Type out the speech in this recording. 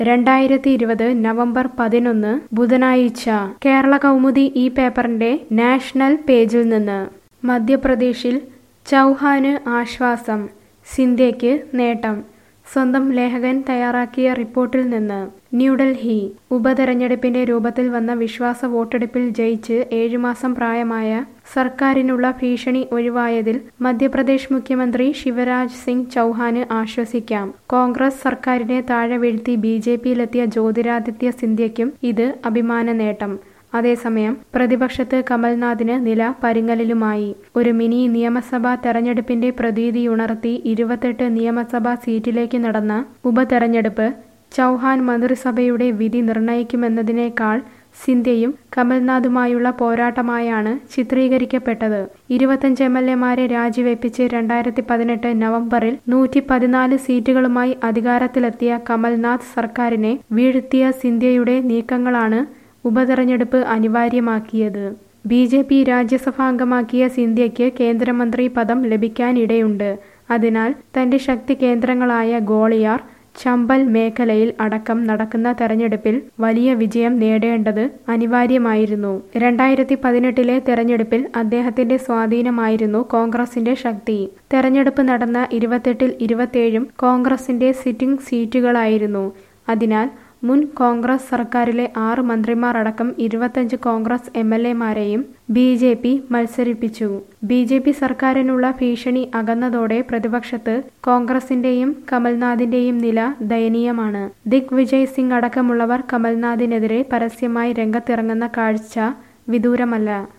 രണ്ടായിരത്തി ഇരുപത് നവംബർ പതിനൊന്ന് ബുധനാഴ്ച കേരള കൗമുദി ഈ പേപ്പറിന്റെ നാഷണൽ പേജിൽ നിന്ന് മധ്യപ്രദേശിൽ ചൗഹാന് ആശ്വാസം സിന്ധ്യയ്ക്ക് നേട്ടം സ്വന്തം ലേഖകൻ തയ്യാറാക്കിയ റിപ്പോർട്ടിൽ നിന്ന് ന്യൂഡൽഹി ഉപതെരഞ്ഞെടുപ്പിന്റെ രൂപത്തിൽ വന്ന വിശ്വാസ വോട്ടെടുപ്പിൽ ജയിച്ച് ഏഴുമാസം പ്രായമായ സർക്കാരിനുള്ള ഭീഷണി ഒഴിവായതിൽ മധ്യപ്രദേശ് മുഖ്യമന്ത്രി ശിവരാജ് സിംഗ് ചൗഹാന് ആശ്വസിക്കാം കോൺഗ്രസ് സർക്കാരിനെ താഴെ വീഴ്ത്തി ബി ജെ പിയിലെത്തിയ ജ്യോതിരാദിത്യ സിന്ധ്യയ്ക്കും ഇത് അഭിമാന നേട്ടം അതേസമയം പ്രതിപക്ഷത്ത് കമൽനാഥിന് നില പരുങ്ങലിലുമായി ഒരു മിനി നിയമസഭാ തെരഞ്ഞെടുപ്പിന്റെ പ്രതീതിയുണർത്തി ഇരുപത്തെട്ട് നിയമസഭാ സീറ്റിലേക്ക് നടന്ന ഉപതെരഞ്ഞെടുപ്പ് ചൗഹാൻ മന്ത്രിസഭയുടെ വിധി നിർണയിക്കുമെന്നതിനേക്കാൾ സിന്ധ്യയും കമൽനാഥുമായുള്ള പോരാട്ടമായാണ് ചിത്രീകരിക്കപ്പെട്ടത് ഇരുപത്തഞ്ച് എം എൽ എമാരെ രാജിവെപ്പിച്ച് രണ്ടായിരത്തി പതിനെട്ട് നവംബറിൽ നൂറ്റി പതിനാല് സീറ്റുകളുമായി അധികാരത്തിലെത്തിയ കമൽനാഥ് സർക്കാരിനെ വീഴ്ത്തിയ സിന്ധ്യയുടെ നീക്കങ്ങളാണ് ഉപതെരഞ്ഞെടുപ്പ് അനിവാര്യമാക്കിയത് ബി ജെ പി രാജ്യസഭാംഗമാക്കിയ സിന്ധ്യയ്ക്ക് കേന്ദ്രമന്ത്രി പദം ലഭിക്കാനിടയുണ്ട് അതിനാൽ തന്റെ ശക്തി കേന്ദ്രങ്ങളായ ഗോളിയാർ ചമ്പൽ മേഖലയിൽ അടക്കം നടക്കുന്ന തെരഞ്ഞെടുപ്പിൽ വലിയ വിജയം നേടേണ്ടത് അനിവാര്യമായിരുന്നു രണ്ടായിരത്തി പതിനെട്ടിലെ തെരഞ്ഞെടുപ്പിൽ അദ്ദേഹത്തിന്റെ സ്വാധീനമായിരുന്നു കോൺഗ്രസിന്റെ ശക്തി തെരഞ്ഞെടുപ്പ് നടന്ന ഇരുപത്തെട്ടിൽ ഇരുപത്തേഴും കോൺഗ്രസിന്റെ സിറ്റിംഗ് സീറ്റുകളായിരുന്നു അതിനാൽ മുൻ കോൺഗ്രസ് സർക്കാരിലെ ആറ് മന്ത്രിമാർ അടക്കം ഇരുപത്തഞ്ച് കോൺഗ്രസ് എം എൽ എമാരെയും ബി ജെ പി മത്സരിപ്പിച്ചു ബി ജെ പി സർക്കാരിനുള്ള ഭീഷണി അകന്നതോടെ പ്രതിപക്ഷത്ത് കോൺഗ്രസിന്റെയും കമൽനാഥിന്റെയും നില ദയനീയമാണ് ദിഗ് വിജയ് സിംഗ് അടക്കമുള്ളവർ കമൽനാഥിനെതിരെ പരസ്യമായി രംഗത്തിറങ്ങുന്ന കാഴ്ച വിദൂരമല്ല